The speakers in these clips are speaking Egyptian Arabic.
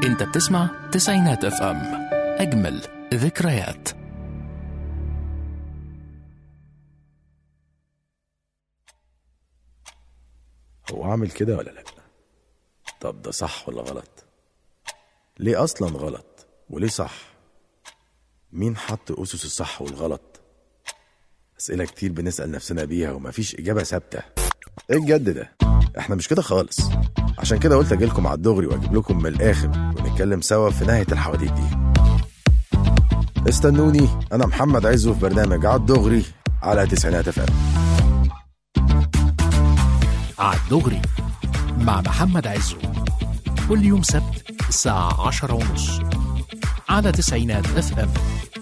انت بتسمع تسعينات اف ام اجمل ذكريات هو عامل كده ولا لا طب ده صح ولا غلط ليه اصلا غلط وليه صح مين حط اسس الصح والغلط اسئله كتير بنسال نفسنا بيها ومفيش اجابه ثابته ايه الجد ده احنا مش كده خالص عشان كده قلت اجيلكم على الدغري واجيب لكم من الاخر ونتكلم سوا في نهايه الحواديت دي استنوني انا محمد عزو في برنامج على الدغري على تسعينات اف ام عالدغري مع محمد عزو كل يوم سبت الساعة عشرة ونص على تسعينات اف ام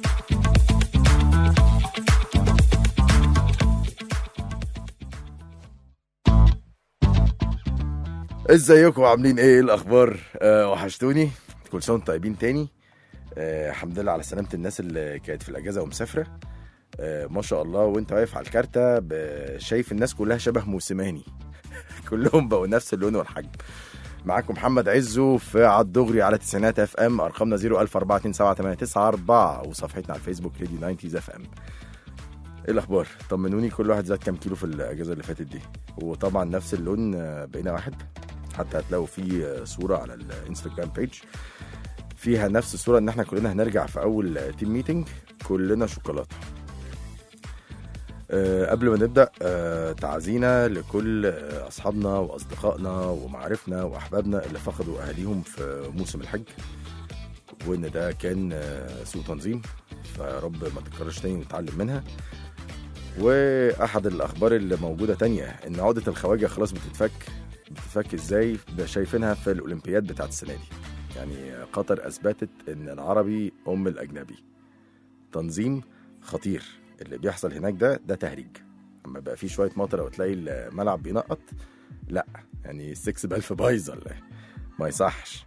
ازيكم عاملين ايه الاخبار أه وحشتوني كل سنه وانتم طيبين تاني أه الحمد لله على سلامه الناس اللي كانت في الاجازه ومسافره أه ما شاء الله وانت واقف على الكارته ب- شايف الناس كلها شبه موسيماني كلهم بقوا نفس اللون والحجم معاكم محمد عزو في على الدغري على تسعينات اف ام ارقامنا 014278994 وصفحتنا على الفيسبوك راديو 90 اف ام ايه الاخبار طمنوني كل واحد زاد كام كيلو في الاجازه اللي فاتت دي وطبعا نفس اللون آه، بقينا واحد حتى هتلاقوا في آه، صوره على الانستجرام بيج فيها نفس الصوره ان احنا كلنا هنرجع في اول آه، تيم ميتنج كلنا شوكولاته أه قبل ما نبدا أه تعزينا لكل آه، اصحابنا واصدقائنا ومعارفنا واحبابنا اللي فقدوا اهاليهم في موسم الحج وان ده كان آه، سوء تنظيم فيا رب ما تتكررش تاني ونتعلم منها واحد الاخبار اللي موجوده تانية ان عقده الخواجه خلاص بتتفك بتتفك ازاي ده شايفينها في الاولمبياد بتاعت السنه دي يعني قطر اثبتت ان العربي ام الاجنبي تنظيم خطير اللي بيحصل هناك ده ده تهريج اما بقى في شويه مطر وتلاقي الملعب بينقط لا يعني السكس بلف بايظه ولا إيه؟ ما يصحش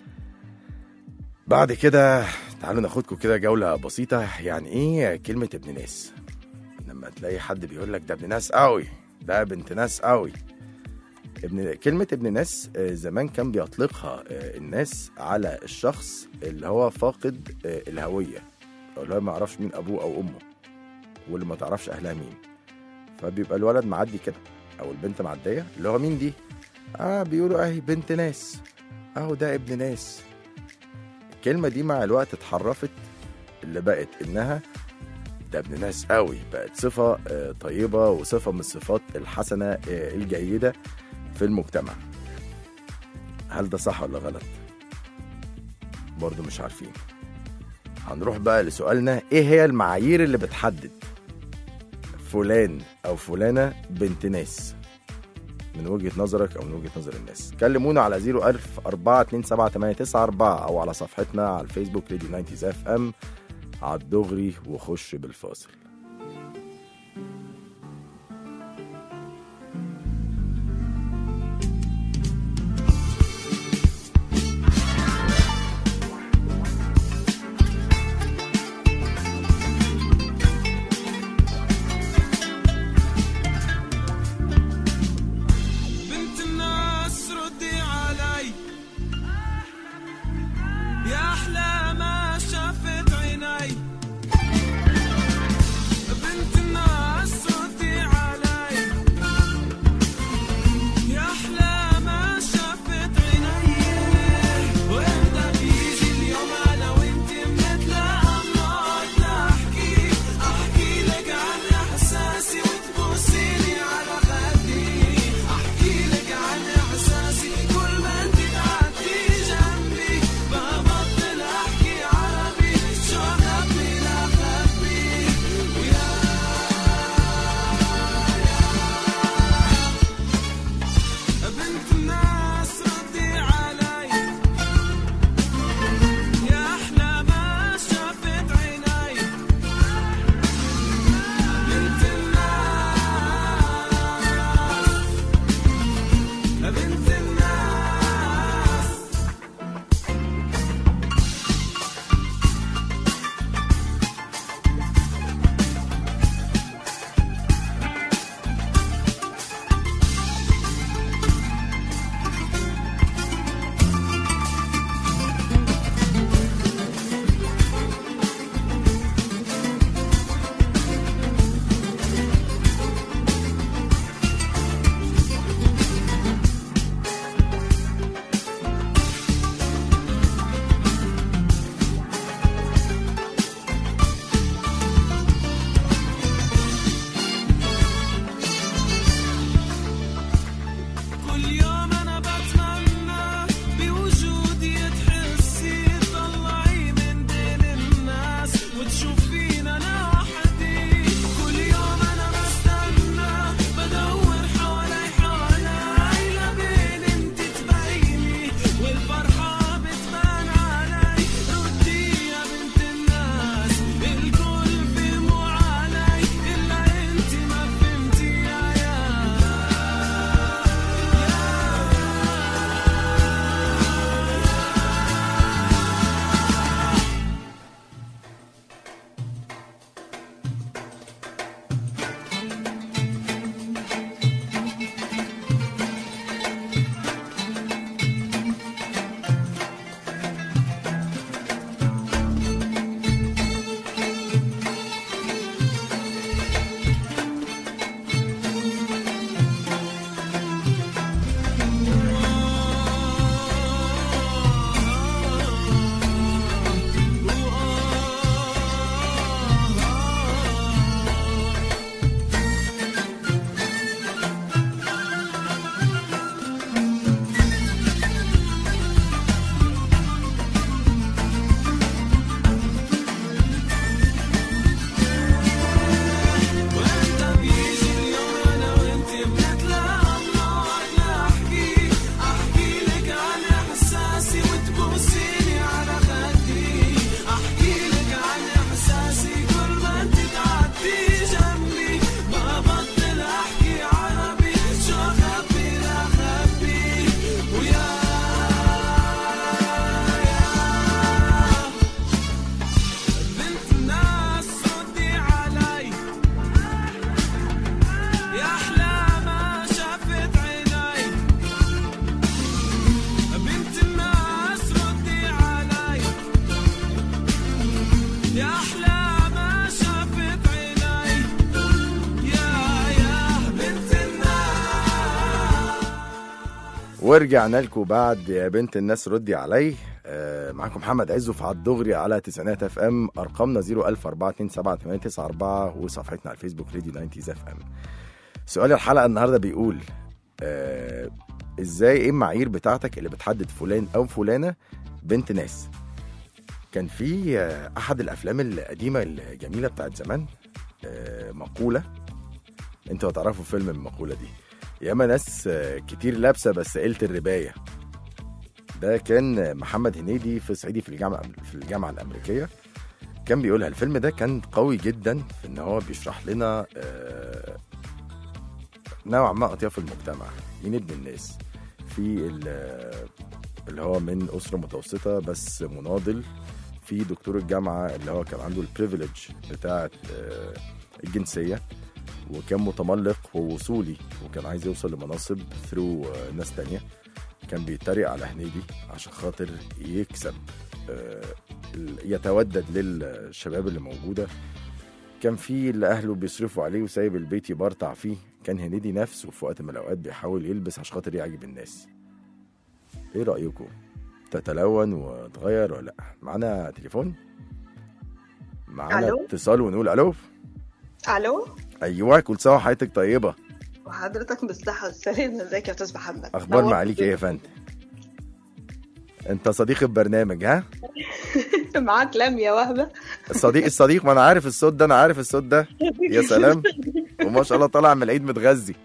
بعد كده تعالوا ناخدكم كده جوله بسيطه يعني ايه كلمه ابن ناس لما تلاقي حد بيقول لك ده ابن ناس قوي ده بنت ناس قوي ابن كلمة ابن ناس آه، زمان كان بيطلقها آه، الناس على الشخص اللي هو فاقد آه، الهوية أو اللي هو ما يعرفش مين أبوه أو أمه واللي ما تعرفش أهلها مين فبيبقى الولد معدي كده أو البنت معدية اللي هو مين دي؟ آه بيقولوا أهي بنت ناس أهو ده ابن ناس الكلمة دي مع الوقت اتحرفت اللي بقت إنها ده ابن ناس قوي بقت صفة آه، طيبة وصفة من الصفات الحسنة آه، الجيدة في المجتمع هل ده صح ولا غلط برضو مش عارفين هنروح بقى لسؤالنا ايه هي المعايير اللي بتحدد فلان او فلانة بنت ناس من وجهة نظرك او من وجهة نظر الناس كلمونا على 01000 427 او على صفحتنا على الفيسبوك راديو 90 اف ام على الدغري وخش بالفاصل بنت الناس ردي علي يا احلى ما شافت عيني كل يوم انا بتمنى بوجودي تحسي تطلعي من بين الناس وتشوفينا انا وحدي كل يوم انا بستنى بدور حوالي حوالي لبين انت تبيني والفرحة بتبان علي ردي يا بنت الناس الكل فهموا علي الا انت ما فهمتي يا يا وانت بيجي اليوم انا وانت بنتلاقى بنقعد نحكي احكي لك عن احساسي وتبوسيني على خدي احكي لك عن احساسي كل ما انت تعدي جنبي ما بطل احكي عربي شو اخبي لا اخبي ويا بنت الناس ردي علي يا أحلى ما شافت عيني بنت الناس ردي علي يا أحلى ما شافت عيني يا يا بنت الناس ورجعنا لكم بعد يا بنت الناس ردي علي آه، معاكم محمد عزو في عد دغري على تسعينات اف ام ارقامنا 010427894 وصفحتنا على الفيسبوك راديو 90 اف ام سؤال الحلقه النهارده بيقول آه ازاي ايه المعايير بتاعتك اللي بتحدد فلان او فلانه بنت ناس كان في آه، احد الافلام القديمه الجميله بتاعت زمان آه مقوله انتوا هتعرفوا فيلم المقوله دي ياما ناس آه، كتير لابسه بس قله الربايه ده كان محمد هنيدي في صعيدي في الجامعه في الجامعه الامريكيه كان بيقولها الفيلم ده كان قوي جدا في ان هو بيشرح لنا آه، نوعا ما اطياف المجتمع مين ابن الناس في ال- اللي هو من اسره متوسطه بس مناضل في دكتور الجامعه اللي هو كان عنده البريفليج بتاعه آه، الجنسيه وكان متملق ووصولي وكان عايز يوصل لمناصب ثرو ناس تانية كان بيتريق على هنيدي عشان خاطر يكسب آه، ال- يتودد للشباب اللي موجودة كان في اللي أهله بيصرفوا عليه وسايب البيت يبرطع فيه كان هنيدي نفسه في وقت من الأوقات بيحاول يلبس عشان خاطر يعجب الناس إيه رأيكم؟ تتلون وتغير ولا لأ؟ معانا تليفون؟ معانا ألو؟ اتصال ونقول ألو؟ الو أيوه كل سنة وحياتك طيبة وحضرتك بالصحة والسلامة ازيك يا استاذ محمد اخبار نورت معاليك ايه يا فندم انت صديق البرنامج ها معاك لم يا وهبة الصديق الصديق ما انا عارف الصوت ده انا عارف الصوت ده يا سلام وما شاء الله طالع من العيد متغذي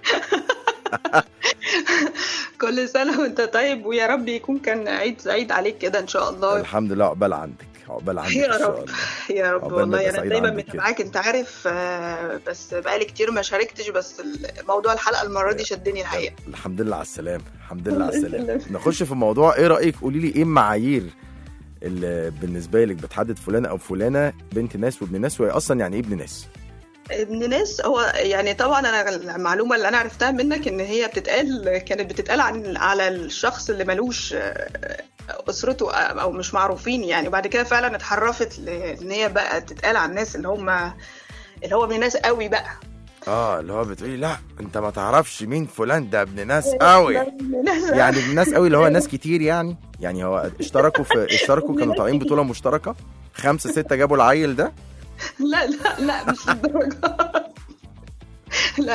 كل سنة وانت طيب ويا رب يكون كان عيد سعيد عليك كده ان شاء الله الحمد لله عقبال عندك عقبال عندك يا ان شاء رب. الله يا رب عقبال ما والله أبقى انا سعيد دايما عندك كده. متابعاك انت عارف آه، بس بقالي كتير ما شاركتش بس موضوع الحلقة المرة دي شدني الحقيقة الحمد لله على السلامه الحمد لله على الله السلامه يسلمك. نخش في الموضوع ايه رايك قولي لي ايه المعايير اللي بالنسبه لك بتحدد فلانه او فلانه بنت ناس وابن ناس وهي اصلا يعني ايه ابن ناس ابن ناس هو يعني طبعا انا المعلومه اللي انا عرفتها منك ان هي بتتقال كانت بتتقال عن على الشخص اللي ملوش آه، اسرته او مش معروفين يعني وبعد كده فعلا اتحرفت لان هي بقى تتقال عن الناس اللي هم اللي هو ابن ناس قوي بقى اه اللي هو بتقولي لا انت ما تعرفش مين فلان ده ابن ناس قوي ابن ناس يعني الناس قوي اللي هو ناس كتير يعني يعني هو اشتركوا في اشتركوا كانوا طالعين بطوله مشتركه خمسه سته جابوا العيل ده لا لا لا مش للدرجه لا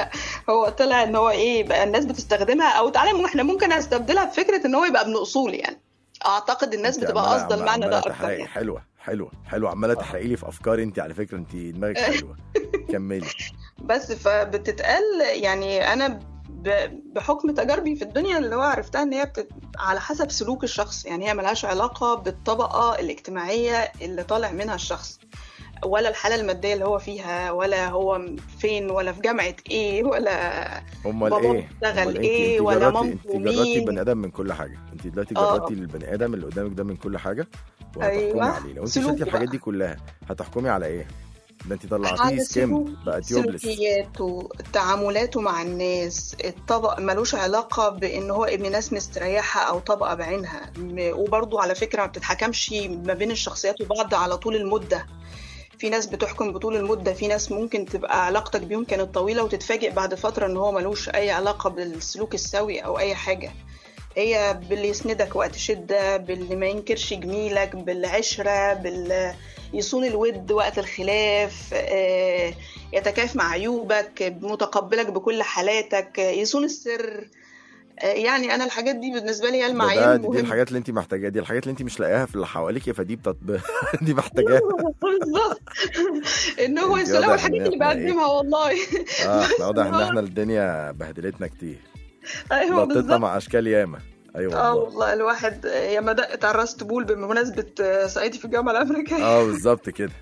هو طلع ان هو ايه بقى الناس بتستخدمها او تعالى ممكن- احنا ممكن استبدلها بفكره ان هو يبقى ابن اصول يعني اعتقد الناس انت بتبقى عمالة- قاصده عمالة- المعنى ده عمالة اكتر تحرقي. يعني. حلوه حلوه حلوه عماله تحرقي لي في افكاري انت على فكره انت دماغك حلوه كملي بس فبتتقال يعني انا ب- بحكم تجاربي في الدنيا اللي هو عرفتها ان هي بتت... على حسب سلوك الشخص يعني هي ملهاش علاقه بالطبقه الاجتماعيه اللي طالع منها الشخص ولا الحاله الماديه اللي هو فيها ولا هو فين ولا في جامعه ايه ولا امال بابا ايه بيشتغل أمال إيه انت ولا جربتي مامته انت جربتي مين؟ البني ادم من كل حاجه انت دلوقتي آه. جربتي البني ادم اللي قدامك ده من كل حاجه وهتحكمي أيوة. عليه لو انت سلوكه شفتي الحاجات بقى. دي كلها هتحكمي على ايه ده انت طلعتيه على سكيم سلوك- بقى تيوبلس سلوكياته تعاملاته مع الناس الطبق ملوش علاقة بإن هو ابن ناس مستريحة أو طبقة بعينها م- وبرضو على فكرة ما بتتحكمش ما بين الشخصيات وبعض على طول المدة في ناس بتحكم بطول المدة في ناس ممكن تبقى علاقتك بيهم كانت طويلة وتتفاجئ بعد فترة إن هو ملوش أي علاقة بالسلوك السوي أو أي حاجة هي باللي يسندك وقت شدة باللي ما ينكرش جميلك بالعشرة بال يصون الود وقت الخلاف آه، يتكيف مع عيوبك متقبلك بكل حالاتك آه، يصون السر آه، يعني انا الحاجات دي بالنسبه لي هي ده, المعايير ده دي المهمه الحاجات اللي انت محتاجاها دي الحاجات اللي انت مش لاقياها في اللي حواليك فدي بتط... دي محتاجاها بالظبط ان هو انت يسلم واضح الحاجات ان اللي احنا ايه؟ بقدمها والله اه احنا واضح ان هو- احنا الدنيا بهدلتنا كتير ايوه لطيتنا بالظبط مع اشكال ياما ايوه اه والله والله الواحد آه، يا ما دقت على الراس بول بمناسبه آه، صعيدي في الجامعه الامريكيه اه بالظبط كده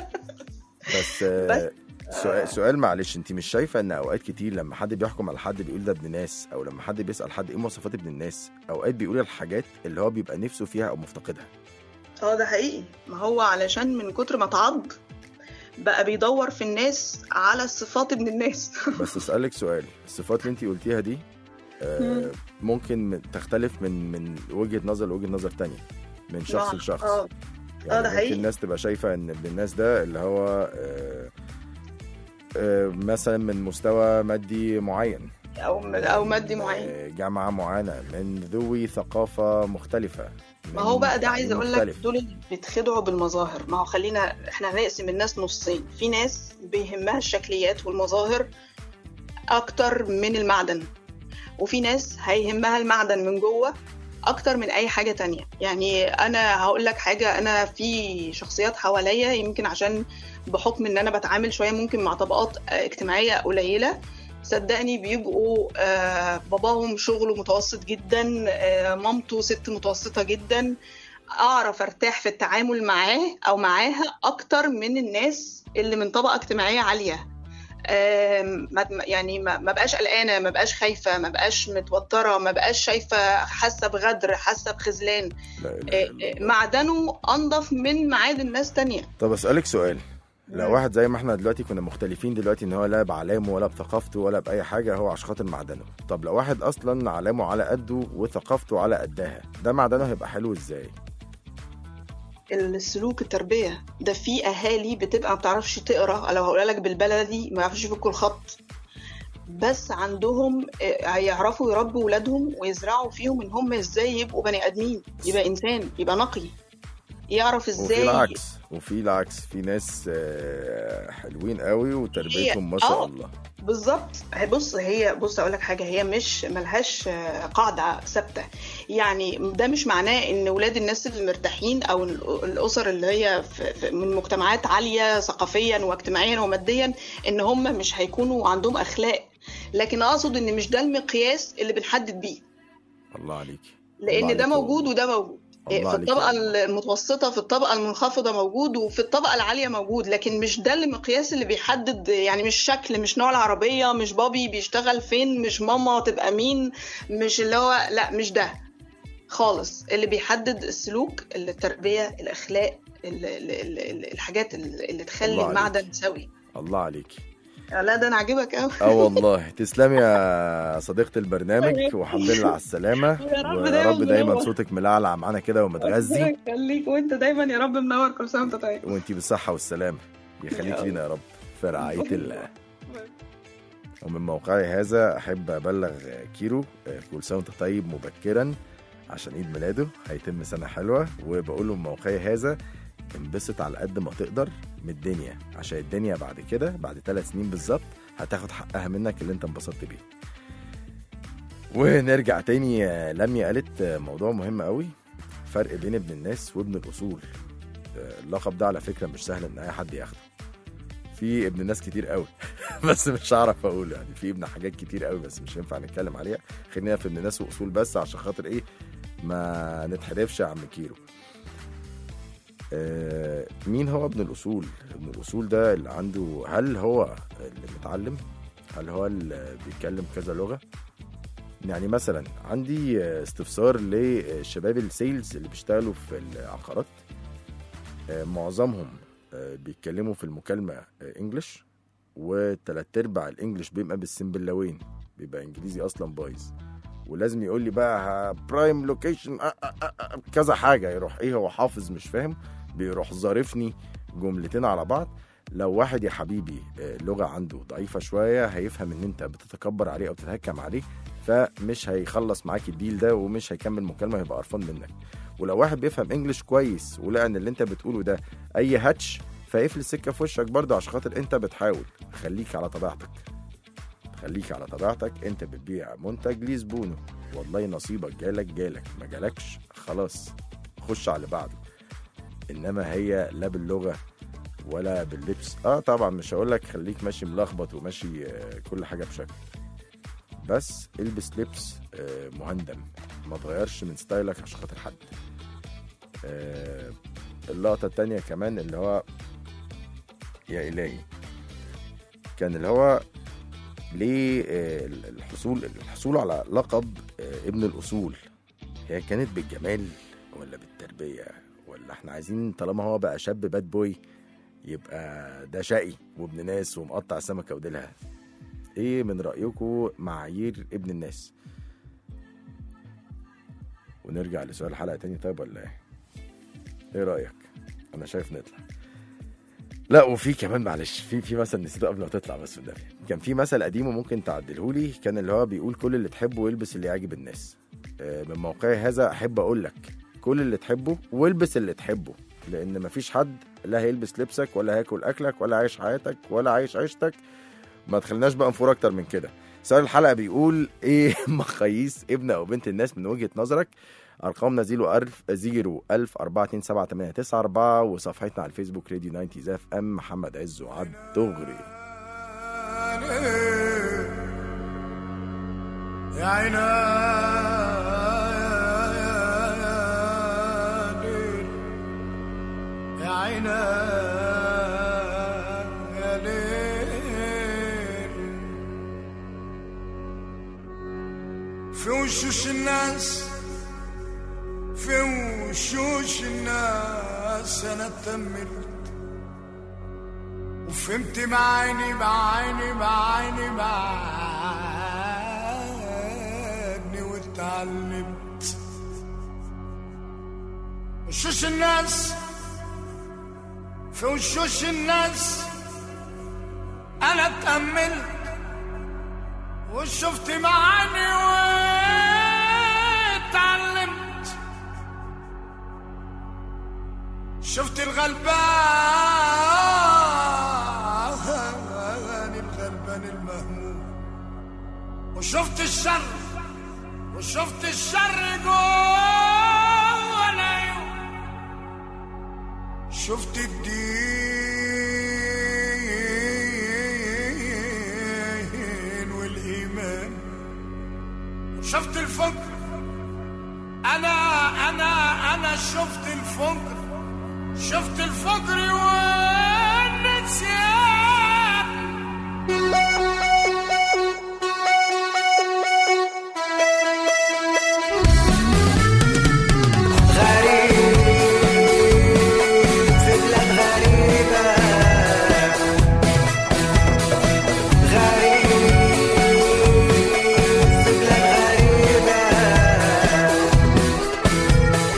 بس آه، بس- سؤال سؤال معلش انت مش شايفه ان اوقات كتير لما حد بيحكم على حد بيقول ده ابن ناس او لما حد بيسال حد ايه مواصفات ابن الناس اوقات بيقول الحاجات اللي هو بيبقى نفسه فيها او مفتقدها اه ده حقيقي ما هو علشان من كتر ما اتعض بقى بيدور في الناس على صفات ابن الناس بس اسالك سؤال الصفات اللي انت قلتيها دي آه مم. ممكن من- تختلف من من وجهه نظر لوجهه نظر تانية من شخص آه، لشخص اه يعني آه، ده ممكن حقيقي. الناس تبقى شايفه ان ابن الناس ده اللي هو آه آه مثلا من مستوى مادي معين او او مادي من، معين آه، جامعة معينة من ذوي ثقافة مختلفة ما هو بقى ده عايز تعليم اقول لك مختلف. دول اللي بيتخدعوا بالمظاهر ما هو خلينا احنا هنقسم الناس نصين في ناس بيهمها الشكليات والمظاهر اكتر من المعدن وفي ناس هيهمها المعدن من جوه اكتر من اي حاجه تانية يعني انا هقول لك حاجه انا في شخصيات حواليا يمكن عشان بحكم ان انا بتعامل شويه ممكن مع طبقات اجتماعيه قليله صدقني بيبقوا آه، باباهم شغله متوسط جدا آه، مامته ست متوسطه جدا اعرف ارتاح في التعامل معاه او معاها اكتر من الناس اللي من طبقه اجتماعيه عاليه آم، ما- يعني ما ما بقاش قلقانه ما بقاش خايفه ما بقاش متوتره ما بقاش شايفه حاسه بغدر حاسه بخذلان لا إله آه، إلا آه، الله. معدنه انضف من معادن ناس تانية طب اسألك سؤال لو مم. واحد زي ما احنا دلوقتي كنا مختلفين دلوقتي ان هو لا بعلامه ولا بثقافته ولا بأي حاجة هو عشان خاطر معدنه طب لو واحد اصلا علامه على قده وثقافته على قدها ده معدنه هيبقى حلو ازاي السلوك التربيه ده في اهالي بتبقى ما بتعرفش تقرا لو هقولها لك بالبلدي ما يعرفوش يفكوا الخط بس عندهم آه، هيعرفوا يربوا ولادهم ويزرعوا فيهم ان هم ازاي يبقوا بني ادمين يبقى انسان يبقى نقي يعرف وفي ازاي العكس وفي العكس في ناس آه، حلوين قوي وتربيتهم ما شاء آه. الله بالظبط هي- بص هي بص اقول لك حاجه هي مش ملهاش آه، قاعده ثابته يعني ده مش معناه ان ولاد الناس المرتاحين او ال- الاسر اللي هي في- في- من مجتمعات عاليه ثقافيا واجتماعيا وماديا ان هم مش هيكونوا عندهم اخلاق لكن اقصد ان مش ده المقياس اللي بنحدد بيه الله عليك لان الله ده عليك موجود وده موجود الله في عليك الطبقة والله. المتوسطة في الطبقة المنخفضة موجود وفي الطبقة العالية موجود لكن مش ده المقياس اللي بيحدد يعني مش شكل مش نوع العربية مش بابي بيشتغل فين مش ماما تبقى مين مش اللي هو لا مش ده خالص اللي بيحدد السلوك التربية الأخلاق ال- ال- ال- ال- الحاجات اللي اللي الله تخلي عليك. المعدن سوي الله عليك لا ده انا عاجبك قوي اه والله تسلمي يا صديقة البرنامج والحمد لله على السلامة يا رب ويا دايما رب دايما منور. صوتك ملعلع معانا كده ومتغذي ربنا يخليك وانت دايما يا رب منور كل سنة وانت طيب وانتي بالصحة والسلامة يخليك يا لينا يا رب في رعاية الله ومن موقعي هذا أحب أبلغ كيرو آه، كل سنة وأنت طيب مبكرا عشان عيد ميلاده هيتم سنة حلوة وبقول له من موقعي هذا انبسط على قد ما تقدر من الدنيا عشان الدنيا بعد كده بعد ثلاث سنين بالظبط هتاخد حقها منك اللي انت انبسطت بيه ونرجع تاني آه، لميا قالت آه، موضوع مهم قوي فرق بين ابن الناس وابن الاصول آه، اللقب ده على فكره مش سهل ان اي حد ياخده في ابن ناس كتير قوي بس مش هعرف اقول يعني في ابن حاجات كتير قوي بس مش هينفع نتكلم عليها خلينا في ابن ناس واصول بس عشان خاطر ايه ما نتحدفش يا عم كيرو آه، مين هو ابن الاصول ابن الاصول ده اللي عنده هل هو اللي متعلم هل هو اللي بيتكلم كذا لغه يعني مثلا عندي آه، استفسار لشباب السيلز اللي بيشتغلوا في العقارات آه، معظمهم آه، بيتكلموا في المكالمه آه، انجلش وتلات ارباع الانجليش بيبقى بالسنبلاوين بيبقى انجليزي اصلا بايظ ولازم يقول لي بقى برايم لوكيشن كذا حاجه يروح ايه هو حافظ مش فاهم بيروح ظارفني جملتين على بعض لو واحد يا حبيبي آه، لغه عنده ضعيفه شويه هيفهم ان انت بتتكبر عليه او بتتهكم عليه فمش هيخلص معاك الديل ده ومش هيكمل مكالمه هيبقى قرفان منك ولو واحد بيفهم انجلش كويس ولقى ان اللي انت بتقوله ده اي هاتش فيقفل السكه في وشك برضه عشان خاطر انت بتحاول خليك على طبيعتك خليك على طبيعتك انت بتبيع منتج ليه زبونه والله نصيبك جالك جالك ما جالكش خلاص خش على اللي بعده انما هي لا باللغه ولا باللبس اه طبعا مش هقول لك خليك ماشي ملخبط وماشي آه، كل حاجه بشكل بس البس لبس آه، مهندم ما تغيرش من ستايلك عشان خاطر حد آه، اللقطه التانية كمان اللي هو يا الهي كان اللي هو ليه آه، الحصول الحصول على لقب آه، ابن الاصول هي كانت بالجمال ولا بالتربيه ولا احنا عايزين طالما هو بقى شاب باد بوي يبقى ده شقي وابن ناس ومقطع سمكه وديلها ايه من رايكم معايير ابن الناس ونرجع لسؤال الحلقه تاني طيب ولا ايه ايه رايك انا شايف نطلع لا وفي كمان معلش في في مثل نسيته قبل ما تطلع بس في النبي كان في مثل قديم وممكن تعدله لي كان اللي هو بيقول كل اللي تحبه والبس اللي يعجب الناس آه، من موقعي هذا احب اقول لك كل اللي تحبه والبس اللي تحبه لان مفيش حد لا هيلبس لبسك ولا هياكل اكلك ولا عايش حياتك ولا عايش عيشتك ما تخليناش بقى نفور اكتر من كده سؤال الحلقه بيقول ايه مقاييس ابن او بنت الناس من وجهه نظرك ارقامنا زيرو ألف زيرو ألف أربعة اتنين سبعة تمانية تسعة أربعة وصفحتنا على الفيسبوك راديو 90 اف ام محمد عز وعد دغري يا عينا يا عينا يا ليل في وشوش الناس في وشوش الناس انا تملت وفهمت بعيني بعيني بعيني بعيني واتعلمت وشوش الناس في وشوش الناس انا اتأملت وشفت معاني واتعلمت شفت الغلبان الغلبان المهموم وشفت الشر وشفت الشر جوه العيون شفت الدين والإيمان شفت الفجر أنا أنا أنا شفت الفجر شفت الفجر والنسيان في بلاد غريبة غريب في بلاد غريبة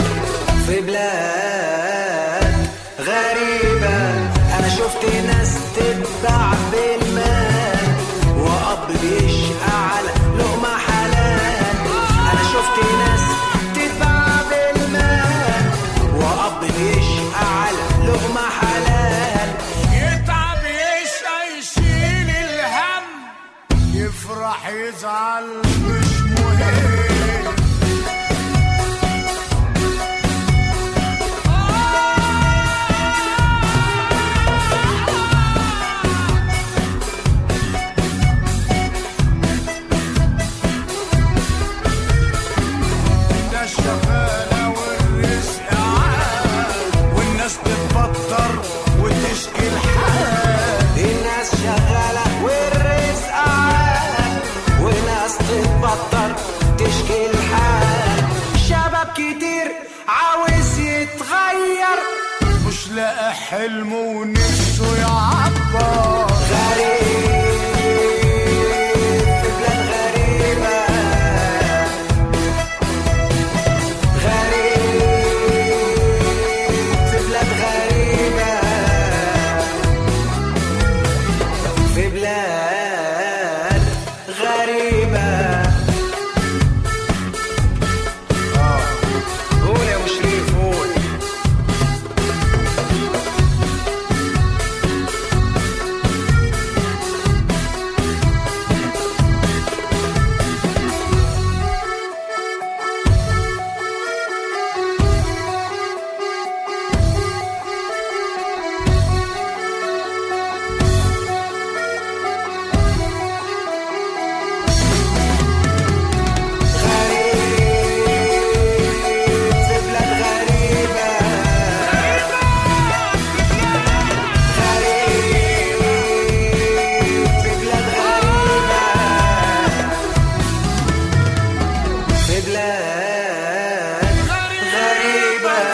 في بلاد غريبة أنا شفت ناس لاقي حلمه ونفسه يعبر في بلاد غريبة في بلاد غريبة آه. قول يا أبو شريف قول في بلاد غريبة غريب في بلاد غريبة في بلاد غريبة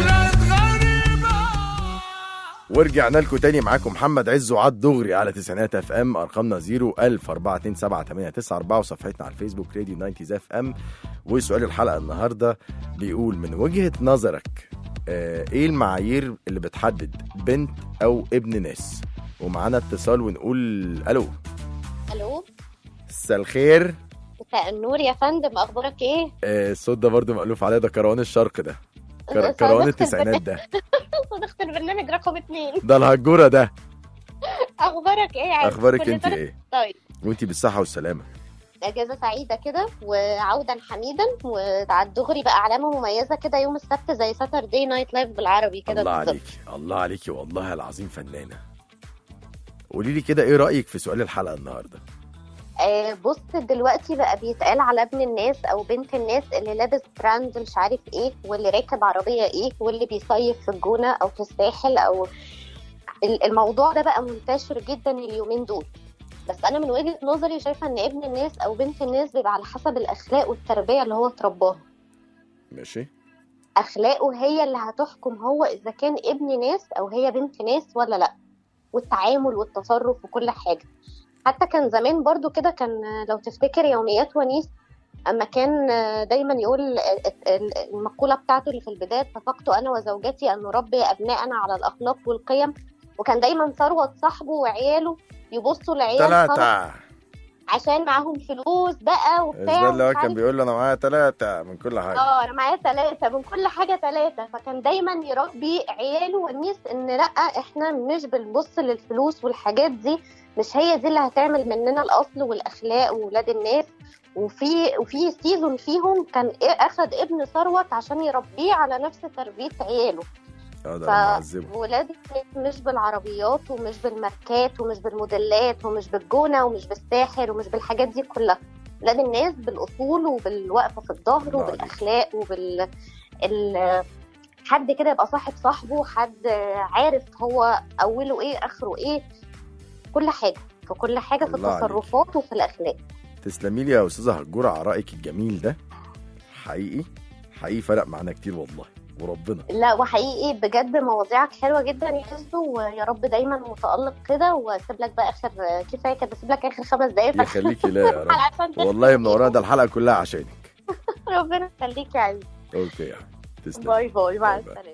ورجعنا لكم تاني معاكم محمد عز وعد دغري على تسعينات اف ام ارقامنا 01000 427 وصفحتنا على الفيسبوك راديو 90 اف ام وسؤال الحلقه النهارده بيقول من وجهه نظرك آه ايه المعايير اللي بتحدد بنت او ابن ناس ومعانا اتصال ونقول الو الو مساء الخير مساء النور يا فندم اخبارك ايه آه الصوت ده برضو مألوف عليه ده كروان الشرق ده كر- صديقة كروان البرنامج. التسعينات ده صديقة البرنامج رقم اتنين ده الهجوره ده اخبارك ايه يا عز؟ اخبارك كل انت سنة ايه طيب وانت بالصحه والسلامه اجازه سعيده كده وعودا حميدا وعلى الدغري بقى علامه مميزه كده يوم السبت زي ساتردي نايت لايف بالعربي كده الله بالظبط. عليكي الله عليكي والله العظيم فنانه قولي لي كده ايه رايك في سؤال الحلقه النهارده آه بص دلوقتي بقى بيتقال على ابن الناس او بنت الناس اللي لابس براند مش عارف ايه واللي راكب عربيه ايه واللي بيصيف في الجونه او في الساحل او ال- الموضوع ده بقى منتشر جدا اليومين دول بس انا من وجهه نظري شايفه ان ابن الناس او بنت الناس بيبقى على حسب الاخلاق والتربيه اللي هو اترباها ماشي اخلاقه هي اللي هتحكم هو اذا كان ابن ناس او هي بنت ناس ولا لا والتعامل والتصرف وكل حاجه حتى كان زمان برضو كده كان لو تفتكر يوميات ونيس اما كان دايما يقول ال- ال- المقوله بتاعته اللي في البدايه اتفقت انا وزوجتي ان نربي ابنائنا على الاخلاق والقيم وكان دايما ثروه صاحبه وعياله يبصوا لعيال ثروة ثلاثة عشان معاهم فلوس بقى وبتاع ده اللي هو ومش كان عارف بيقول له انا معايا ثلاثة من كل حاجة اه انا معايا ثلاثة من كل حاجة ثلاثة فكان دايما يربي عياله والنيس ان لا احنا مش بنبص للفلوس والحاجات دي مش هي دي اللي هتعمل مننا الاصل والاخلاق وولاد الناس وفي وفي سيزون فيهم كان إيه اخد ابن ثروت عشان يربيه على نفس تربية عياله اه ده انا معذبه فولاد الناس مش بالعربيات ومش بالماركات ومش بالموديلات ومش بالجونة ومش بالساحر ومش بالحاجات دي كلها ولاد الناس بالأصول وبالوقفة في الظهر الله عليك. وبالأخلاق وبال ال... حد كده يبقى صاحب صاحبه حد عارف هو أوله إيه آخره إيه كل حاجة في كل حاجة في الله عليك. التصرفات وفي الأخلاق تسلمي لي يا استاذة هجورة على رأيك الجميل ده حقيقي حقيقي فرق معانا كتير والله وربنا لا وحقيقي بجد مواضيعك حلوه جدا يا حزو ويا رب دايما متالق كده واسيب لك بقى اخر كفايه كده اسيب لك اخر خمس دقايق يخليكي لا يا رب عشان تختم والله منورانا ده الحلقة كلها عشانك ربنا يخليك يا عزيزي اوكي يعني تسلم باي باي مع باي باي. السلامه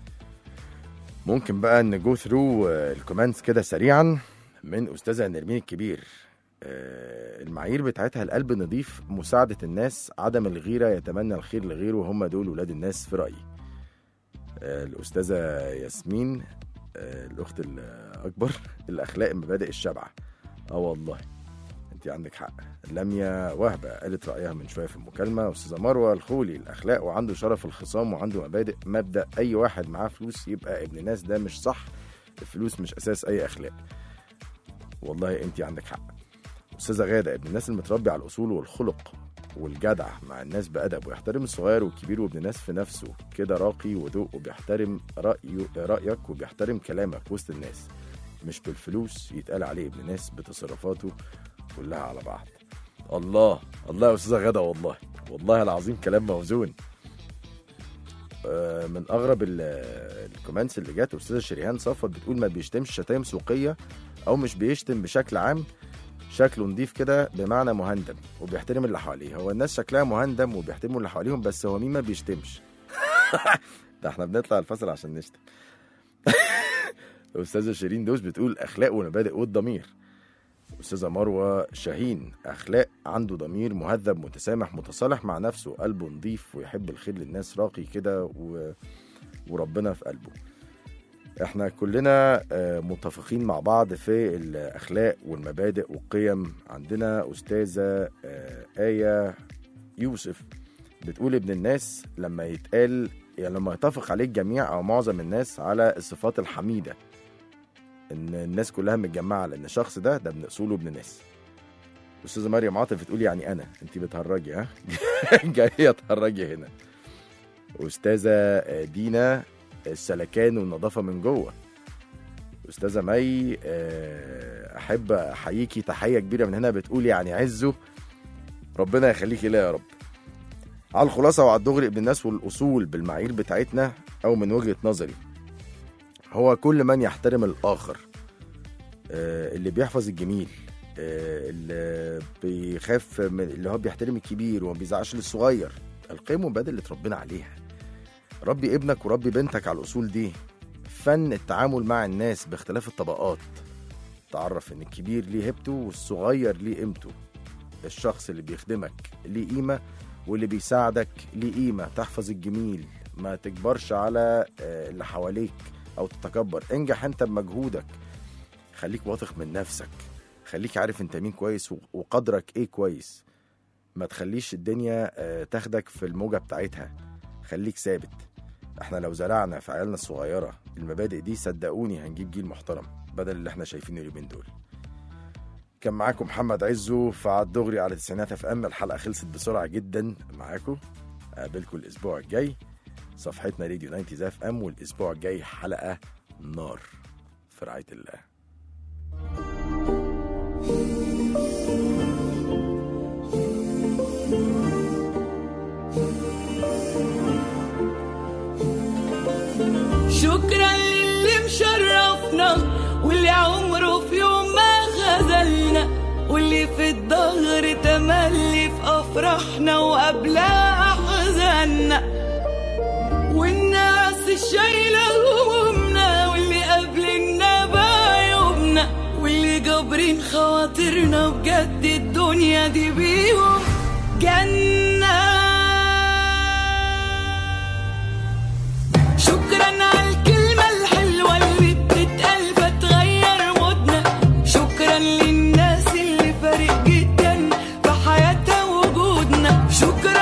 ممكن بقى نجو ثرو الكومنتس كده سريعا من استاذه نرمين الكبير آه، المعايير بتاعتها القلب نظيف مساعدة الناس عدم الغيرة يتمنى الخير لغيره هم دول ولاد الناس في رأيي آه، الأستاذة ياسمين آه، الأخت الأكبر الأخلاق مبادئ الشبعة اه والله انت عندك حق لميا وهبة قالت رأيها من شوية في المكالمة أستاذة مروة الخولي الأخلاق وعنده شرف الخصام وعنده مبادئ مبدأ أي واحد معاه فلوس يبقى ابن ناس ده مش صح الفلوس مش أساس أي أخلاق والله انت عندك حق أستاذة غادة ابن الناس المتربي على الأصول والخلق والجدع مع الناس بأدب ويحترم الصغير والكبير وابن ناس في نفسه كده راقي وذوق وبيحترم رأيه رأيك وبيحترم كلامك وسط الناس مش بالفلوس يتقال عليه ابن ناس بتصرفاته كلها على بعض الله الله يا أستاذة غادة والله والله العظيم كلام موزون آه، من اغرب ال- الكومنتس اللي جت استاذه شريهان صفوت بتقول ما بيشتمش شتايم سوقيه او مش بيشتم بشكل عام شكله نضيف كده بمعنى مهندم وبيحترم اللي حواليه هو الناس شكلها مهندم وبيحترموا اللي حواليهم بس هو مين ما بيشتمش ده احنا بنطلع الفصل عشان نشتم الاستاذه شيرين دوس بتقول اخلاق ومبادئ والضمير استاذه مروه شاهين اخلاق عنده ضمير مهذب متسامح متصالح مع نفسه قلبه نظيف ويحب الخير للناس راقي كده و... وربنا في قلبه احنا كلنا آه، متفقين مع بعض في الاخلاق والمبادئ والقيم عندنا استاذه آه، ايه يوسف بتقول ابن الناس لما يتقال يعني لما يتفق عليه الجميع او معظم الناس على الصفات الحميده ان الناس كلها متجمعه على ان الشخص ده ده ابن اصوله ابن ناس استاذه مريم عاطف بتقول يعني انا انت بتهرجي ها جايه تهرجي هنا استاذه دينا السلكان والنظافه من جوه استاذه مي آه، احب احييكي تحيه كبيره من هنا بتقول يعني عزه ربنا يخليكي ليا يا رب على الخلاصه وعلى الدغري ابن الناس والاصول بالمعايير بتاعتنا او من وجهه نظري هو كل من يحترم الاخر آه، اللي بيحفظ الجميل آه، اللي بيخاف من اللي هو بيحترم الكبير وما بيزعقش للصغير القيم والمبادئ اللي اتربينا عليها ربي ابنك وربي بنتك على الاصول دي فن التعامل مع الناس باختلاف الطبقات تعرف ان الكبير ليه هيبته والصغير ليه قيمته الشخص اللي بيخدمك ليه قيمه واللي بيساعدك ليه قيمه تحفظ الجميل ما تكبرش على آه، اللي حواليك او تتكبر انجح انت بمجهودك خليك واثق من نفسك خليك عارف انت مين كويس و- وقدرك ايه كويس ما تخليش الدنيا آه، تاخدك في الموجة بتاعتها خليك ثابت احنا لو زرعنا في عيالنا الصغيرة المبادئ دي صدقوني هنجيب جيل محترم بدل اللي احنا شايفينه اليومين دول كان معاكم محمد عزو في على الدغري على تسعينات اف ام الحلقة خلصت بسرعة جدا معاكم اقابلكم الاسبوع الجاي صفحتنا راديو 90 اف ام والاسبوع الجاي حلقة نار في رعاية الله شكرا للي مشرفنا واللي عمره في يوم ما خذلنا واللي في الظهر تملي في افراحنا وقبلها احزاننا والناس الشايله همومنا واللي قابلنا بعيوبنا واللي جابرين خواطرنا بجد الدنيا دي بيهم جنه شكرا على الكلمة الحلوة اللي بتتقال فتغير مودنا شكرا للناس اللي فارق جدا في حياتها وجودنا شكرا